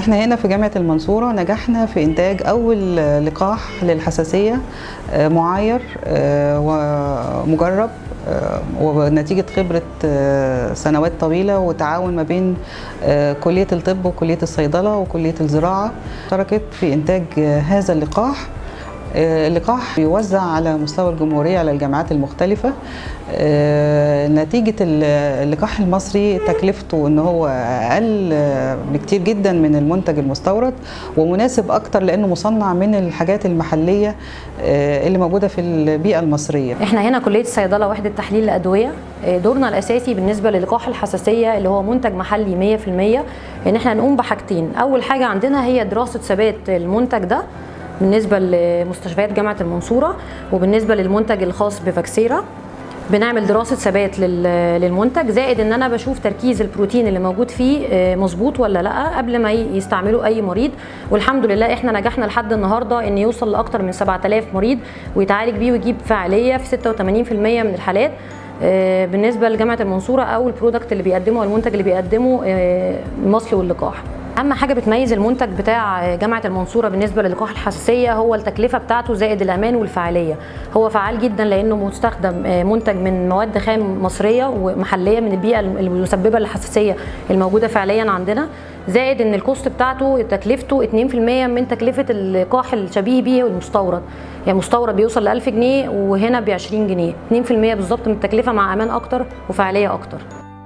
احنا هنا في جامعة المنصورة نجحنا في إنتاج أول لقاح للحساسية آه، معاير آه، ومجرب آه، ونتيجة خبرة آه، سنوات طويلة وتعاون ما بين آه، كلية الطب وكلية الصيدلة وكلية الزراعة اشتركت في إنتاج آه، هذا اللقاح آه، اللقاح بيوزع على مستوى الجمهورية على الجامعات المختلفة آه، نتيجة ال- اللقاح المصري تكلفته ان هو اقل آه، بكتير جدا من المنتج المستورد ومناسب اكتر لانه مصنع من الحاجات المحلية آه، اللي موجودة في البيئة المصرية احنا هنا كليه الصيدله وحده تحليل الادويه آه، دورنا الاساسي بالنسبه للقاح الحساسيه اللي هو منتج محلي 100% ان احنا نقوم بحاجتين اول حاجه عندنا هي دراسه ثبات المنتج ده بالنسبه لمستشفيات جامعه المنصوره وبالنسبه للمنتج الخاص بفاكسيرا بنعمل دراسه ثبات لل- للمنتج زائد ان انا بشوف تركيز البروتين اللي موجود فيه آه، مظبوط ولا لا قبل ما ي- يستعملوا اي مريض والحمد لله احنا نجحنا لحد النهارده ان يوصل لاكثر من 7000 مريض ويتعالج بيه ويجيب فعاليه في 86% من الحالات آه، بالنسبه لجامعه المنصوره او البرودكت اللي بيقدمه أو المنتج اللي بيقدمه آه، المصل واللقاح اهم حاجه بتميز المنتج بتاع جامعه المنصوره بالنسبه للقاح الحساسيه هو التكلفه بتاعته زائد الامان والفعاليه هو فعال جدا لانه مستخدم آه، منتج من مواد خام مصريه ومحليه من البيئه المسببه للحساسيه الموجوده فعليا عندنا زائد ان الكوست بتاعته تكلفته 2% من تكلفه اللقاح الشبيه بيه المستورد يعني مستورد بيوصل ل 1000 جنيه وهنا ب 20 جنيه 2% بالظبط من التكلفه مع امان اكتر وفعاليه اكتر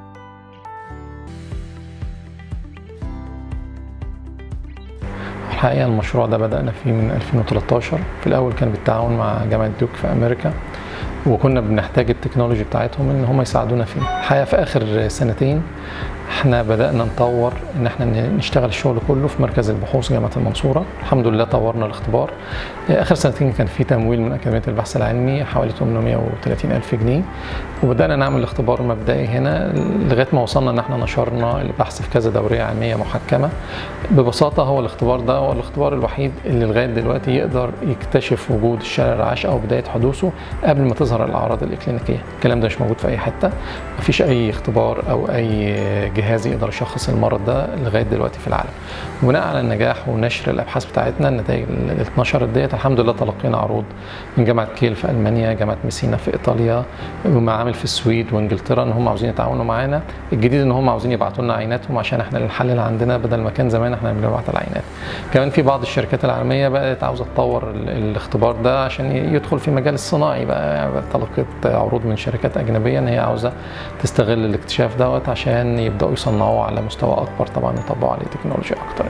الحقيقة المشروع ده بدأنا فيه من 2013 في الأول كان بالتعاون مع جامعة دوك في أمريكا وكنا بنحتاج التكنولوجي بتاعتهم ان هم يساعدونا فيه الحقيقه في اخر سنتين احنا بدانا نطور ان احنا نشتغل الشغل كله في مركز البحوث جامعه المنصوره الحمد لله طورنا الاختبار اخر سنتين كان في تمويل من اكاديميه البحث العلمي حوالي 830 الف جنيه وبدانا نعمل الاختبار المبدئي هنا لغايه ما وصلنا ان احنا نشرنا البحث في كذا دوريه علميه محكمه ببساطه هو الاختبار ده هو الاختبار الوحيد اللي لغايه دلوقتي يقدر يكتشف وجود الشلل الرعاش او بدايه حدوثه قبل ما تظهر الاعراض الاكلينيكيه الكلام ده مش موجود في اي حته مفيش اي اختبار او اي جهاز يقدر يشخص المرض ده لغايه دلوقتي في العالم بناء على النجاح ونشر الابحاث بتاعتنا النتائج اللي اتنشرت ديت الحمد لله تلقينا عروض من جامعه كيل في المانيا جامعه ميسينا في ايطاليا ومعامل في السويد وانجلترا ان هم عاوزين يتعاونوا معانا الجديد ان هم عاوزين يبعتوا لنا عيناتهم عشان احنا نحلل عندنا بدل ما كان زمان احنا بنبعت العينات كمان في بعض الشركات العالميه بقت عاوزه تطور الاختبار ده عشان يدخل في مجال الصناعي بقى تلقيت عروض من شركات اجنبيه ان هي عاوزه تستغل الاكتشاف دوت عشان يبداوا يصنعوه على مستوى اكبر طبعا يطبقوا عليه تكنولوجيا اكتر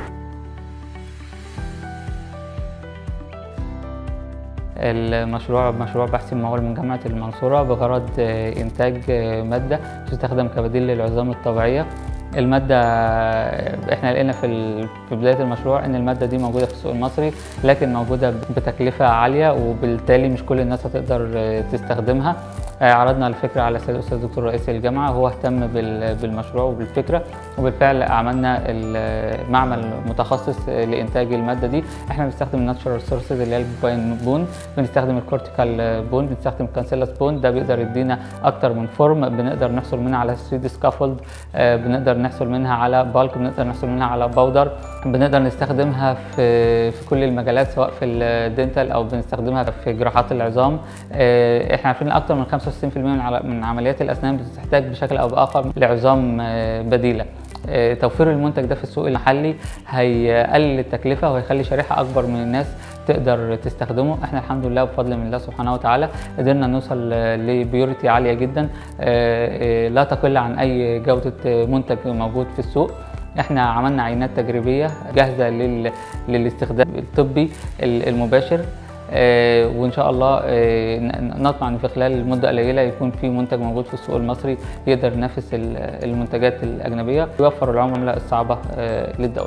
المشروع مشروع بحثي ممول من جامعة المنصورة بغرض إنتاج مادة تستخدم كبديل للعظام الطبيعية المادة احنا لقينا في في بداية المشروع ان المادة دي موجودة في السوق المصري لكن موجودة بتكلفة عالية وبالتالي مش كل الناس هتقدر تستخدمها عرضنا الفكرة على السيد الأستاذ الدكتور رئيس الجامعة هو اهتم بالمشروع وبالفكرة وبالفعل عملنا المعمل متخصص لإنتاج المادة دي احنا بنستخدم الناتشورال سورسز اللي هي البوين بون بنستخدم الكورتيكال بون بنستخدم الكانسيلاس بون ده بيقدر يدينا أكتر من فورم بنقدر نحصل منها على 3 دي سكافولد بنقدر نحصل منها على بالك بنقدر نحصل منها على باودر بنقدر نستخدمها في في كل المجالات سواء في الدنتال او بنستخدمها في جراحات العظام احنا عارفين اكتر من 65% من عمليات الاسنان بتحتاج بشكل او باخر لعظام بديله توفير المنتج ده في السوق المحلي هيقلل التكلفه وهيخلي شريحه اكبر من الناس تقدر تستخدمه احنا الحمد لله بفضل من الله سبحانه وتعالى قدرنا نوصل لبيورتي عاليه جدا لا تقل عن اي جوده منتج موجود في السوق احنا عملنا عينات تجريبيه جاهزه لل... للاستخدام الطبي المباشر آه وان شاء الله آه نطمع ان في خلال مده قليله يكون في منتج موجود في السوق المصري يقدر ينافس المنتجات الاجنبيه ويوفر العملاء الصعبه آه للدوله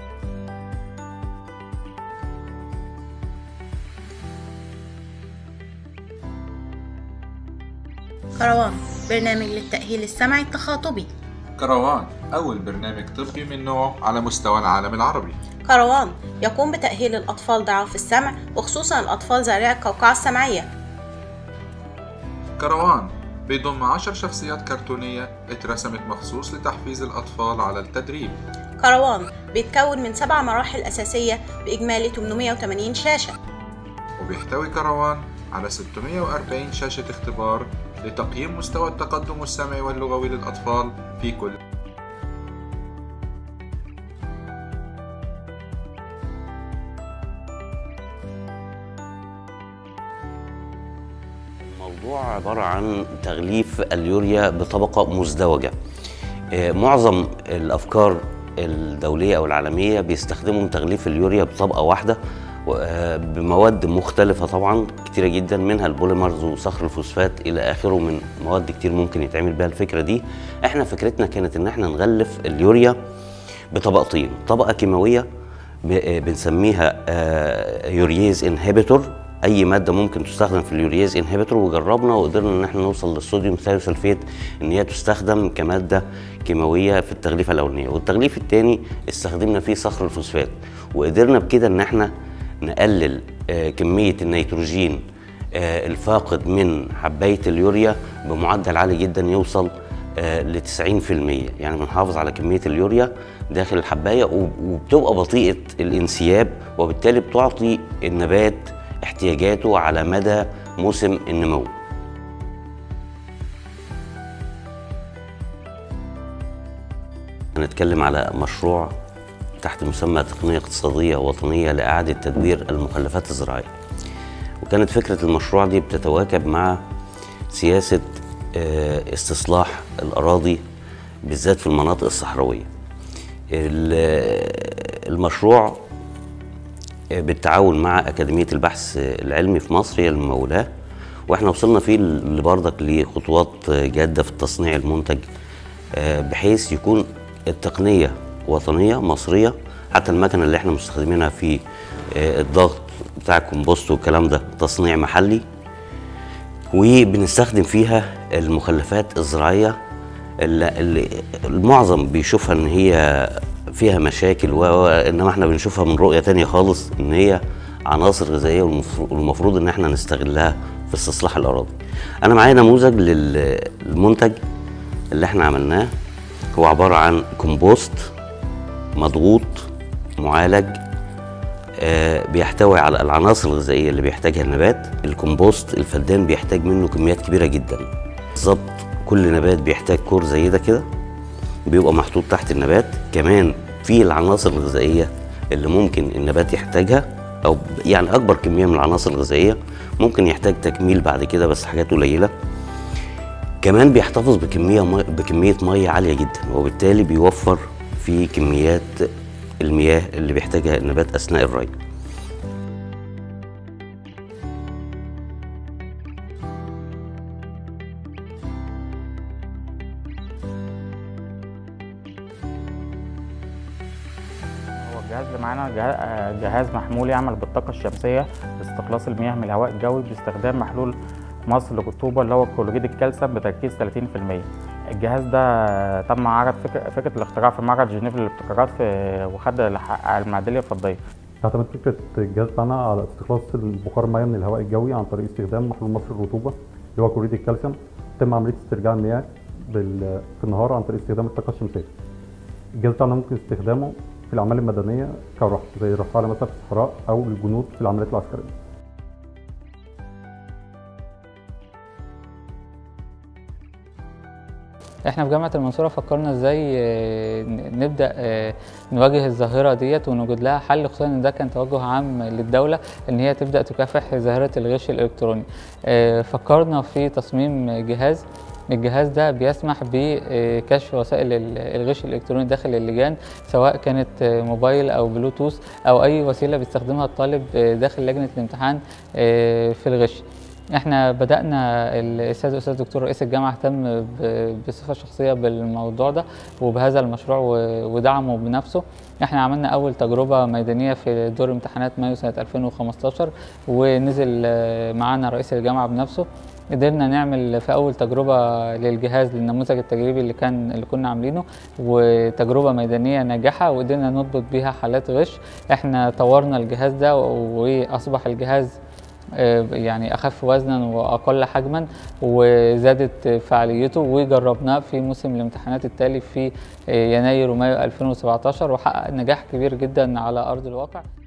كروان برنامج للتأهيل السمعي التخاطبي كروان أول برنامج طبي من نوعه على مستوى العالم العربي كروان يقوم بتأهيل الأطفال ضعاف السمع وخصوصا الأطفال ذوي القوقعة السمعية كروان بيضم عشر شخصيات كرتونية اترسمت مخصوص لتحفيز الأطفال على التدريب كروان بيتكون من سبع مراحل أساسية بإجمالي 880 شاشة وبيحتوي كروان على 640 شاشة اختبار لتقييم مستوى التقدم السمعي واللغوي للأطفال في كل الموضوع عبارة عن تغليف اليوريا بطبقة مزدوجة آه، معظم الأفكار الدولية أو العالمية بيستخدموا تغليف اليوريا بطبقة واحدة و- آه، بمواد مختلفة طبعا كتيرة جدا منها البوليمرز وصخر الفوسفات إلى آخره من مواد كتير ممكن يتعمل بها الفكرة دي احنا فكرتنا كانت إن احنا نغلف اليوريا بطبقتين طبقة كيماوية ب- آه، بنسميها آه، يورييز انهبيتور اي ماده ممكن تستخدم في اليورياز انهبيتور وجربنا وقدرنا ان احنا نوصل للصوديوم ثيوسلفيت ان هي تستخدم كماده كيماويه في التغليفه الاولانيه والتغليف الثاني استخدمنا فيه صخر الفوسفات وقدرنا بكده ان احنا نقلل آه، كميه النيتروجين آه، الفاقد من حبايه اليوريا بمعدل عالي جدا يوصل ل 90% يعني بنحافظ على كميه اليوريا داخل الحبايه وب- وبتبقى بطيئه الانسياب وبالتالي بتعطي النبات احتياجاته على مدى موسم النمو هنتكلم على مشروع تحت مسمى تقنية اقتصادية وطنية لإعادة تدوير المخلفات الزراعية وكانت فكرة المشروع دي بتتواكب مع سياسة آه، استصلاح الأراضي بالذات في المناطق الصحراوية ال- المشروع بالتعاون مع أكاديمية البحث العلمي في مصر هي الممولاه واحنا وصلنا فيه لبرضك لخطوات جادة في تصنيع المنتج آه، بحيث يكون التقنية وطنية مصرية حتى المكنة اللي احنا مستخدمينها في آه، الضغط بتاع الكمبوست والكلام ده تصنيع محلي وبنستخدم فيها المخلفات الزراعية اللي اللي المعظم بيشوفها ان هي فيها مشاكل و و- انما احنا بنشوفها من رؤية تانية خالص ان هي عناصر غذائية والمفروض- والمفروض ان احنا نستغلها في استصلاح الاراضي. انا معايا نموذج لل- للمنتج اللي احنا عملناه هو عبارة عن كومبوست مضغوط معالج آه، بيحتوي على العناصر الغذائيه اللي بيحتاجها النبات الكومبوست الفدان بيحتاج منه كميات كبيره جدا بالظبط كل نبات بيحتاج كور زي ده كده بيبقى محطوط تحت النبات كمان في العناصر الغذائيه اللي ممكن النبات يحتاجها او يعني اكبر كميه من العناصر الغذائيه ممكن يحتاج تكميل بعد كده بس حاجات قليله كمان بيحتفظ بكميه مي... بكميه ميه عاليه جدا وبالتالي بيوفر في كميات المياه اللي بيحتاجها النبات اثناء الري هو الجهاز اللي معانا جه- آه، جهاز محمول يعمل بالطاقة الشمسية لاستخلاص المياه من الهواء الجوي باستخدام محلول مصل الرطوبة اللي هو كلوريد الكالسيوم بتركيز 30% الجهاز ده تم عرض فكرة, فكرة الاختراع في معرض جنيف للابتكارات في وخد الح- الميدالية الفضية تعتمد فكرة الجهاز بتاعنا على استخلاص البخار المياه من الهواء الجوي عن طريق استخدام محلول مصر الرطوبة اللي هو كلوريد الكالسيوم تم عملية استرجاع المياه بال... في النهار عن طريق استخدام الطاقة الشمسية. الجهاز بتاعنا ممكن استخدامه في الأعمال المدنية كرفع زي الرفاعة مثلا في الصحراء أو للجنود في العمليات العسكرية. احنا في جامعة المنصورة فكرنا ازاي آه، ن- نبدأ آه، نواجه الظاهرة ديت ونوجد لها حل خصوصا ان ده كان توجه عام للدولة ان هي تبدأ تكافح ظاهرة الغش الالكتروني آه، فكرنا في تصميم جهاز الجهاز ده بيسمح بكشف وسائل ال- الغش الالكتروني داخل اللجان سواء كانت آه، موبايل او بلوتوث او اي وسيله بيستخدمها الطالب آه، داخل لجنه الامتحان آه، في الغش احنا بدانا الاستاذ الاستاذ دكتور رئيس الجامعه اهتم ب- بصفه شخصيه بالموضوع ده وبهذا المشروع و- ودعمه بنفسه احنا عملنا اول تجربه ميدانيه في دور امتحانات مايو سنه 2015 ونزل آه، معانا رئيس الجامعه بنفسه قدرنا نعمل في اول تجربه للجهاز للنموذج التجريبي اللي كان اللي كنا عاملينه وتجربه ميدانيه ناجحه وقدرنا نضبط بيها حالات غش احنا طورنا الجهاز ده واصبح الجهاز آه، يعني اخف وزنا واقل حجما وزادت فعاليته وجربناه في موسم الامتحانات التالي في آه، يناير ومايو 2017 وحقق نجاح كبير جدا على ارض الواقع